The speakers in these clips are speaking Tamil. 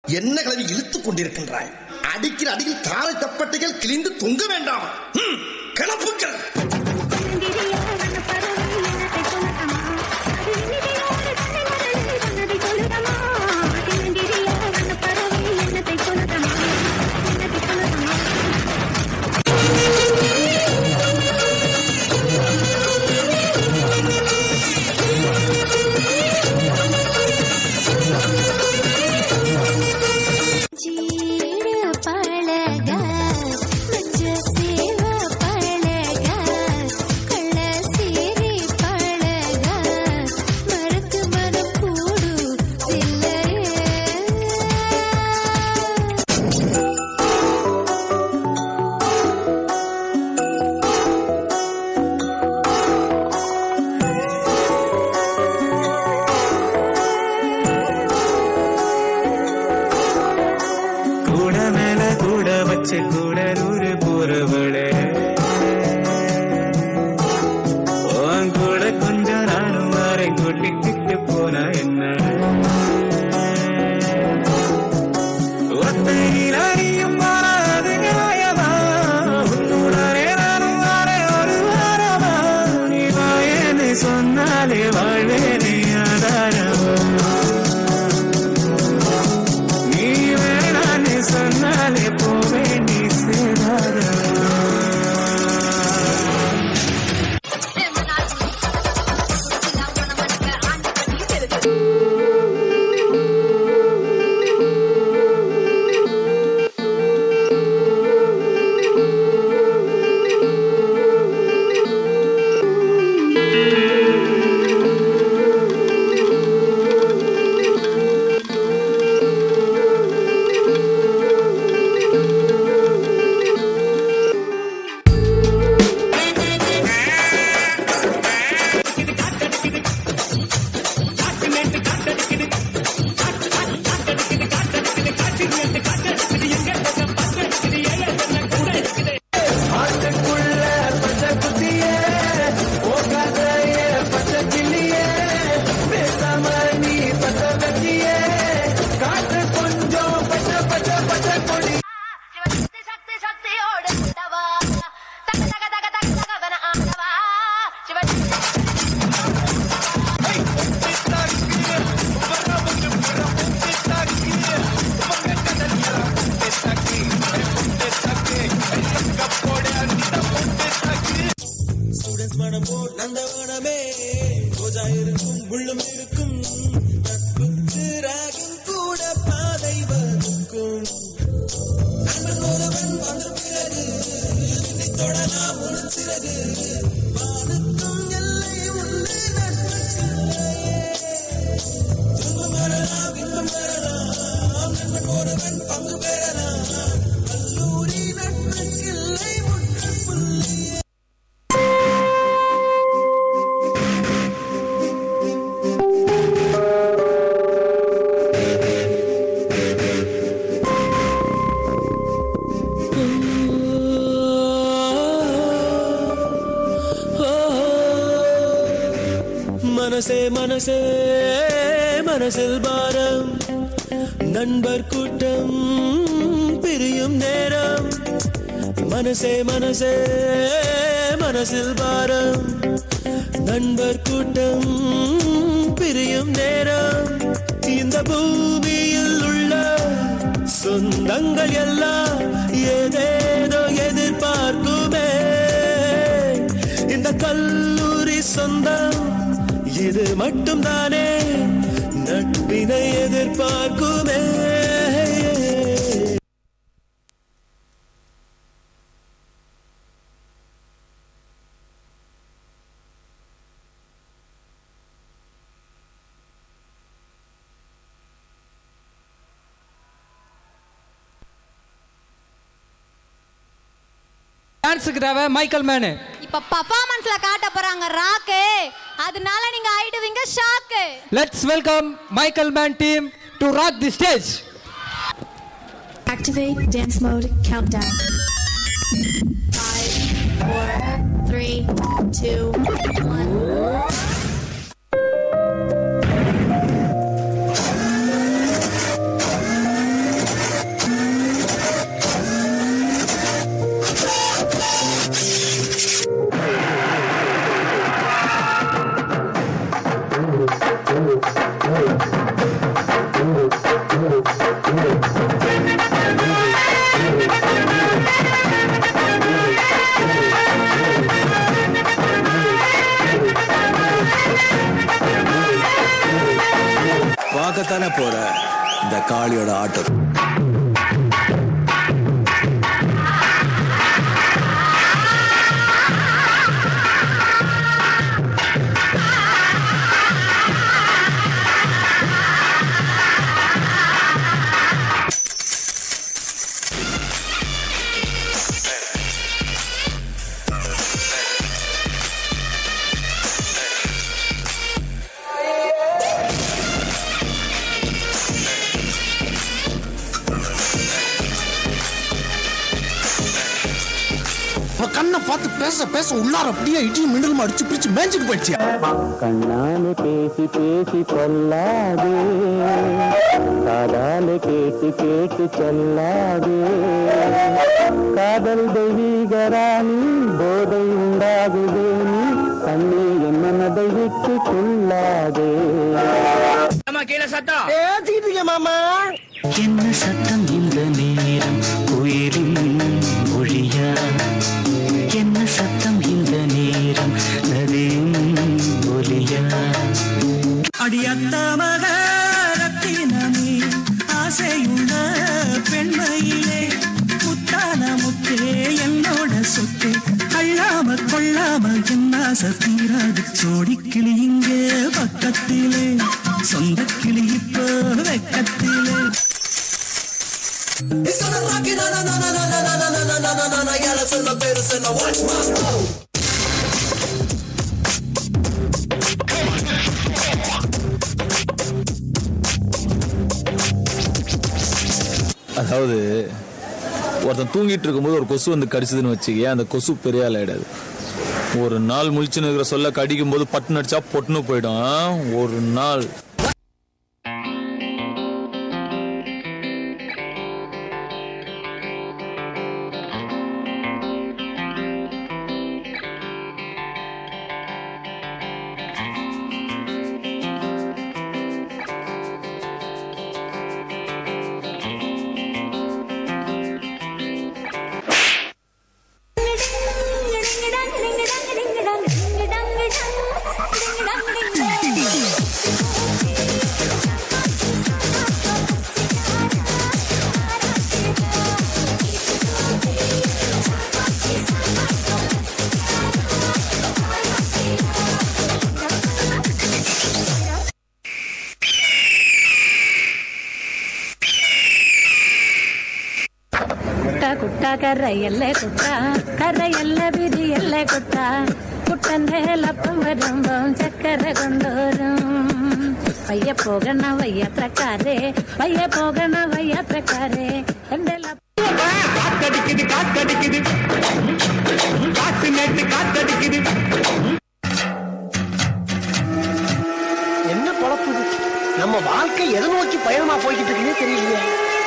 என்ன கிளவி இழுத்துக் கொண்டிருக்கின்றாய் அடிக்கிற அடியில் தாரை தப்பட்டைகள் கிழிந்து தொங்க வேண்டாம் ம், கிளப்புக்கள் பழக மச்ச சேவ பழக கள்ள சீரி பழக மறக்கு மனம் கூடு இல்லையே கூட மேல கூட வச்சு கூட நூறு போறவளே உன் கூட கொஞ்சம் நானும் வாரை கூட்டிக்கிட்டு போனா என்ன ஒத்தையில் அறியும் வராது நியாயமா உன்னுடனே நானும் வாரே ஒரு வாரமா நீ வாயேன்னு சொன்னாலே வாழ்வேனே ஆதாரமா நீ வேணான்னு சொன்னாலே போவே நீ சேராதா சக்தி சக்தி சக்தியோடு ஆண்டவா தக தக தக தக தகவன ஆண்டவா சிவ ஸ்டூடெண்ட்ஸ் மனம் போல் நந்தவனமே ரோஜா இருக்கும் உள்ளம் இருக்கும் நட்புக்கு ராகம் கூட பாதை வகுக்கும் நண்பன் ஒருவன் வந்த பிறகு உன்னை தொடலாம் உன் சிறகு வானுக்கும் எல்லை உண்டு நட்புக்கில்லையே துன்பம் வரலாம் இன்பம் வரலாம் நண்பன் ஒருவன் பங்கு பெறலாம் கல்லூரி நட்புக்கில்லை முற்றுப்புள்ளியே மனசே மனசே மனசில் பாரம் நண்பர் கூட்டம் பிரியும் நேரம் மனசே மனசே மனசில் பாரம் நண்பர் கூட்டம் பிரியும் நேரம் இந்த பூமியில் உள்ள சொந்தங்கள் எல்லாம் ஏதேதோ எதிர்பார்க்குமே இந்த கல்லூரி சொந்தம் இது மட்டும் தானே நட்பினை எதிர்பார்க்குமே டான்ஸுக்கு தேவை மைக்கேல் மேனு இப்ப பர்ஃபார்மன்ஸ்ல காட்ட போறாங்க ராக்கு அதனால நீங்க ஆயிடுவீங்க shock let's welcome Michael man team to rock the stage Activate dance mode countdown. Five, four, three, two, one. பார்க்கத்தானே போற இந்த காளியோட ஆட்டம் உன் கண்ணை பார்த்து பேச பேச உள்ளார அப்படியே இடியும் மின்னலுமா அடிச்சு பிடிச்சு மேய்ச்சிட்டு போயிடுச்சியா கண்ணாலே பேசி பேசி கொல்லாதே காதாலே கேட்டு கேட்டு சொல்லாதே காதல் தெய்வீகராணி போதை உண்டாகுதே நீ கண்ணே என் மனதை விட்டு கொள்ளாதே பேசிக்கிட்டு மாமா என்ன சத்தம் இந்த நேரம் உயிரின் மொழியா என்ன சத்தம் இந்த நேரம் நதியின் ஒலியா அடியத்தமக ரத்தினமே ஆசையுள்ள பெண்மையிலே முத்தான முத்தே என்னோட சொத்து அள்ளாம கொள்ளாம என்ன சத்தீராது சோடி கிளி இங்கே பக்கத்திலே சொந்த கிளி இப்போ வெக்கத்திலே அதாவது ஒருத்தன் தூங்கிட்டு இருக்கும்போது ஒரு கொசு வந்து கடிச்சதுன்னு வச்சுக்கேன் அந்த கொசு பெரிய ஆள் ஆயிடாது ஒரு நாள் முழிச்சுன்னு இருக்கிற சொல்ல கடிக்கும் போது பட்டுன்னு அடிச்சா பொட்டுன்னு போயிடும் ஒரு நாள் കുട്ട കുട്ട കരയല്ലേ കുട്ട കരയല്ല വിരിയല്ലേ കുട്ട കുട്ടന്റെ ലപ്പം വരുമ്പം ചക്കര കൊണ്ടോരും വയ്യ പോകണ വയ്യാത്രക്കാരെ വയ്യ പോകണ വയ്യാത്രക്കാരെ എന്റെ ലപ്പ காத்தடிக்குது காத்தடிக்குது காத்து நேற்று காத்தடிக்குது என்ன பொழப்பு இது? நம்ம வாழ்க்கை எதை நோக்கி பயணமா போய்கிட்டு இருக்குன்னே தெரியலையே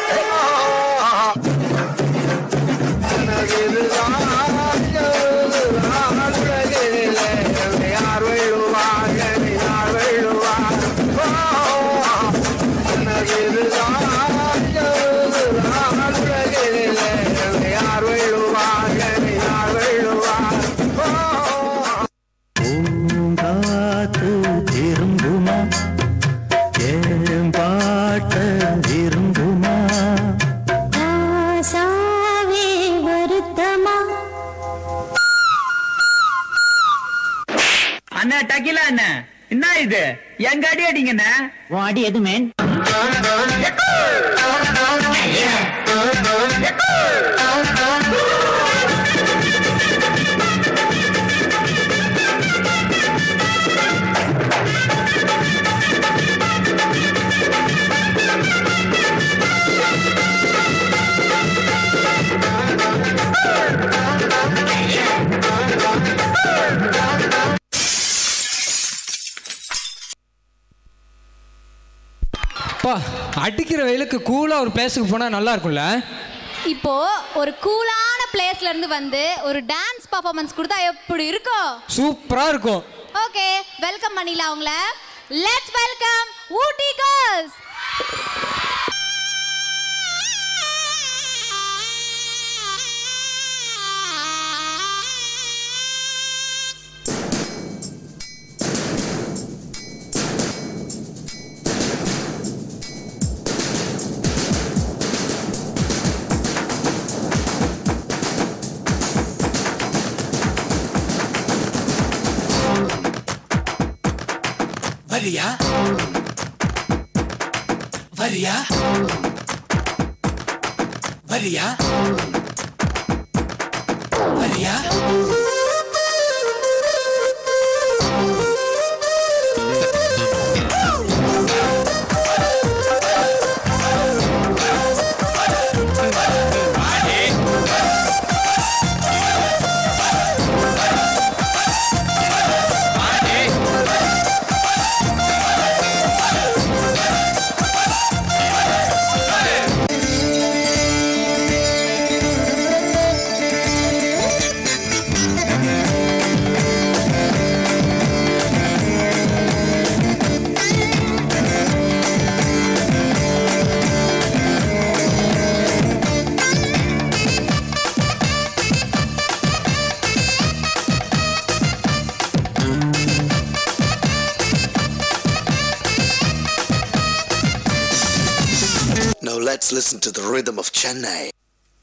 பூங்காத்து திரும்புமா ஏன் பாட்ட விரும்புமா ஆசாவே வருத்தமா அண்ணா டக்கிலா அண்ணா என்ன இது எங்க அடி அடிங்கண்ணா உன் அடி எதுமே அப்பா அடிக்கிற வெயிலுக்கு கூலா ஒரு பிளேஸுக்கு போனா நல்லா இருக்கும்ல இப்போ ஒரு கூலான பிளேஸ்ல இருந்து வந்து ஒரு டான்ஸ் பர்ஃபார்மன்ஸ் கொடுத்தா எப்படி இருக்கும் சூப்பரா இருக்கும் ஓகே வெல்கம் பண்ணிடலாம் அவங்கள லெட்ஸ் வெல்கம் ஊட்டி கேர்ள்ஸ் வரியா வரியா வரியா வரியா Now let's listen to the rhythm of Chennai.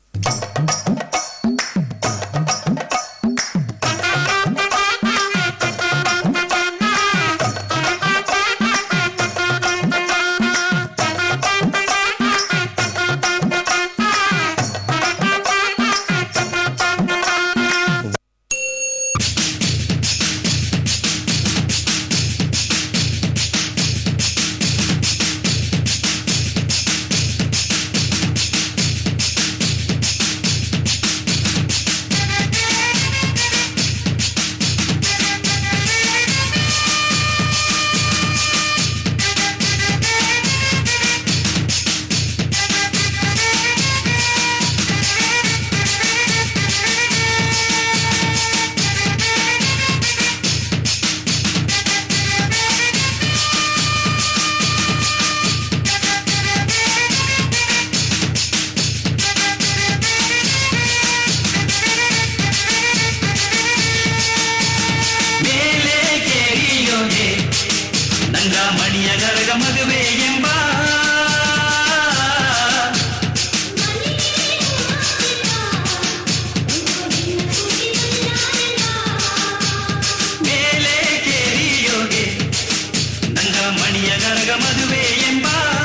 ಮೇಲೆ ಕೇರಿಯೋದೆ ನಂಗ ಮಣಿಯ ಗರಗ ಮದುವೆ ಎಂಬ ಮೇಲೆ ಕೇರಿಯೋದೆ ನಂಗ ಮಣಿಯ ಗರಗ ಮದುವೆ ಎಂಬ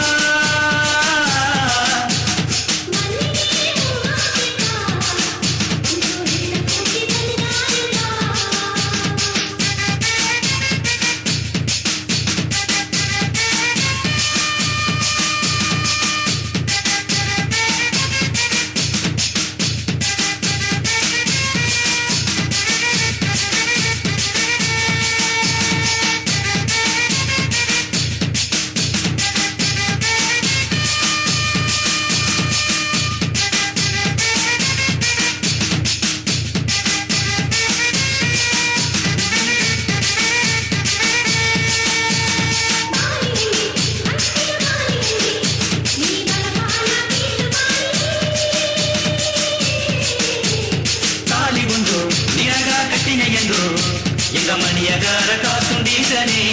ತಾಲಿ ಒಂದು ನಿನಗ ಕಟ್ಟಿನ ಎಂದು ಎಂಗ ಮಣಿಯಗಾರ ಕಾಸುಂಡೀಸನೇ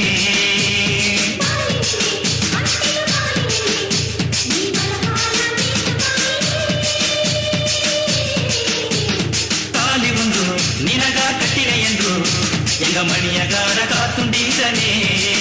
ತಾಲಿ ಒಂದು ನಿನಗ ಕಟ್ಟಿನ ಎಂದು ಎಂಗ ಮಣಿಯಗಾರ ಕಾಸುಂಡೀಸನೇ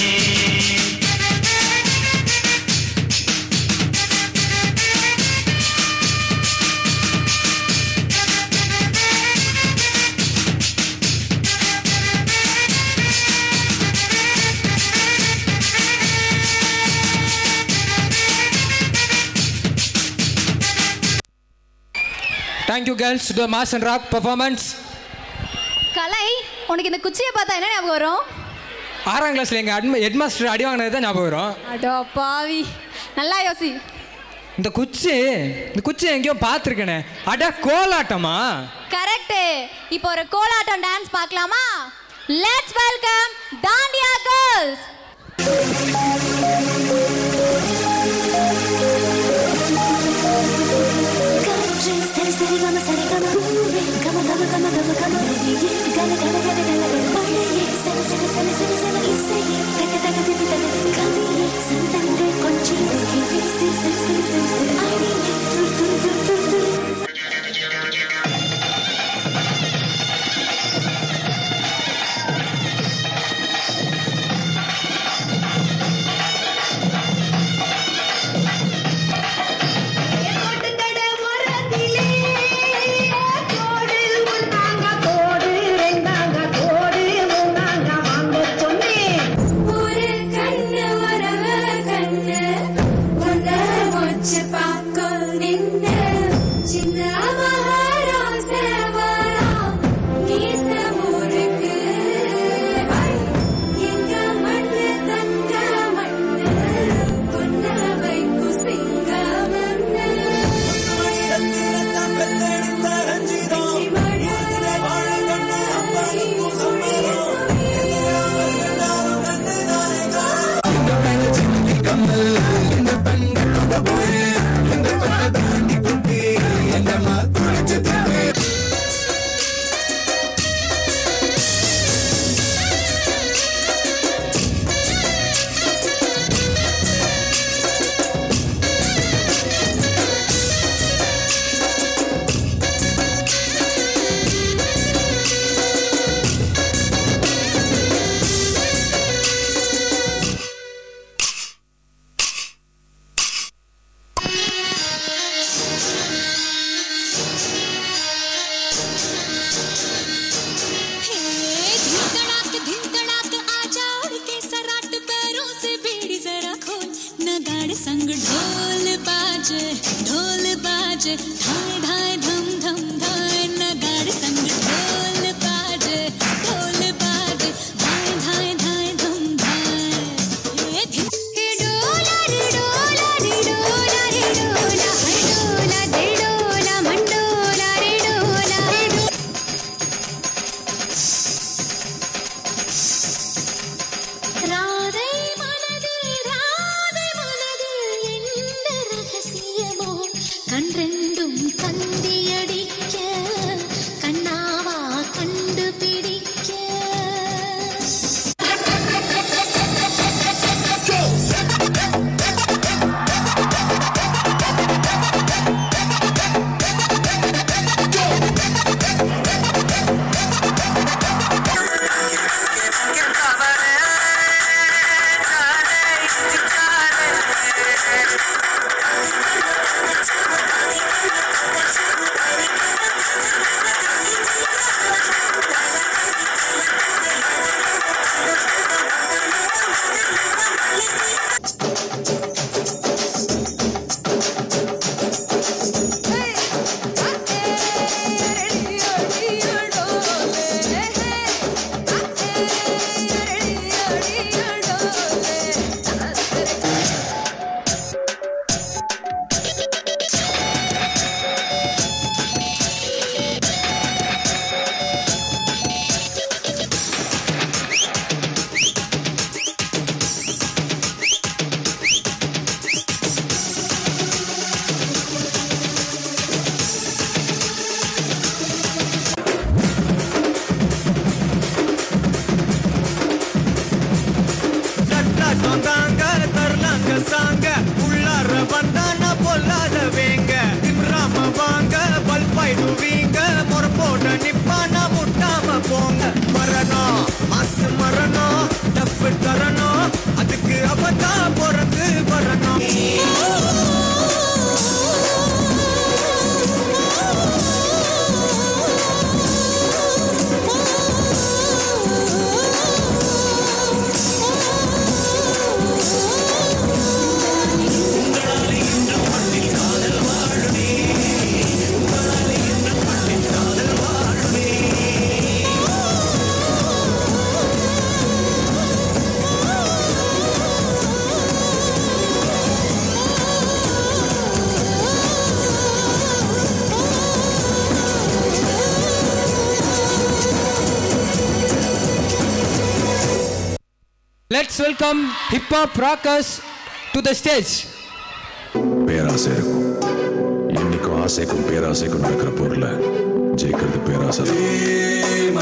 thank you girls to mass and rock performance கலை உனக்கு இந்த குச்சியை பார்த்தா என்ன ஞாபகம் வரும் ஆறாம் கிளாஸில் எங்கள் அட்ம ஹெட் மாஸ்டர் அடி வாங்கினது தான் ஞாபகம் வரும் அடோ பாவி நல்லா யோசி இந்த குச்சி இந்த குச்சி எங்கேயோ பார்த்துருக்கேனே அட கோலாட்டமா கரெக்ட் இப்போ ஒரு கோலாட்டம் டான்ஸ் பார்க்கலாமா லெட்ஸ் வெல்கம் டாண்டியா கேர்ள்ஸ் சரி சரி கம சரி கம பூவே கம கம கம கம கம நதியே கல கல கல கல கல மழையே சல சல சல சல சல இசையே தக தக திபி தக கவியே சந்தங்க கொஞ்சி கிவி சி சி சி சி சி அடியே துரு துரு துரு துரு துரு ஆ ढोल बाजे धाय धाय धम धम धाय नगाड़े संग ढोल बाजे ढोल बाजे धाय धाय धाय धम धाय हे धिन हे डोला रे डोला रे डोला रे डोला हे डोला दे डोला मंडोला रे डोला रे डोला ராதை மனதில் ராதை மனதில் என்ன ரகசியமோ கன்றெண்டும் தந்தியடிக்க கண்ணாவா கண்டுபிடிக்க நட்டாட்டம் தாங்க தரலாங்க சாங்க உள்ளார வந்தான பொல்லாத வேங்க திம்ராம வாங்க பல்பாயிடுவீங்க முறப்போட நிப்பான முட்டாம போங்க மரணம் மாசு மரணம் டப்பு தரணும் அதுக்கு அவதா பிறந்து வரணும் let's welcome hip hop rockers to the stage பேராசை இருக்கும் என்னைக்கும் ஆசைக்கும் பேராசைக்கும் நடக்கிற பொருள ஜெயிக்கிறது பேராசை தான்.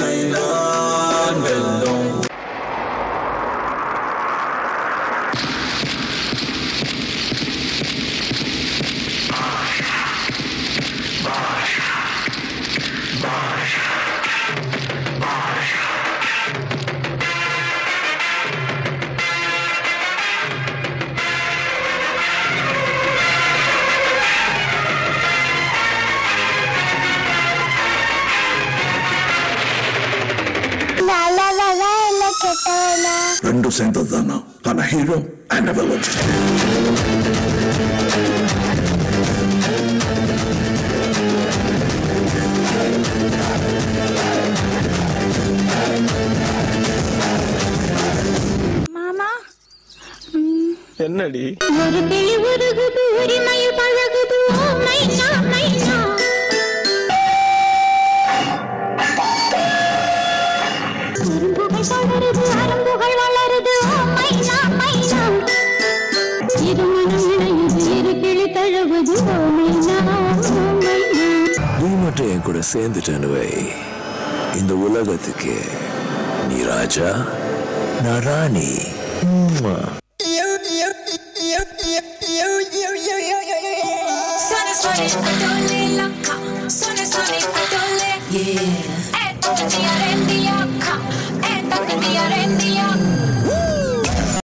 நல்லவனா இல்ல கெட்டவனா ரெண்டும் சேர்ந்தது தானா ஆனா ஹீரோ அண்ட் வில்லன் மாமா என்னடி ஒரு கிளி உருகுது உரிமையில் பழகுது ஓ மைனா மைனா அரும்புகள் படருது அரும்புகள் வளருது ஓ மைனா மைனா இருமனம் இணையுது இரு கிளி தழுவுது ஓ மைனா ஓ மைனா நீ மட்டும் என் கூட சேர்ந்துட்டேன்னு வை இந்த உலகத்துக்கு நீ ராஜா நான் ராணி உம்மா. Suone, suone, adole, lacca. Suone, suone, adole. Yeah. E tocca di rendi acca. E tocca di rendi acca.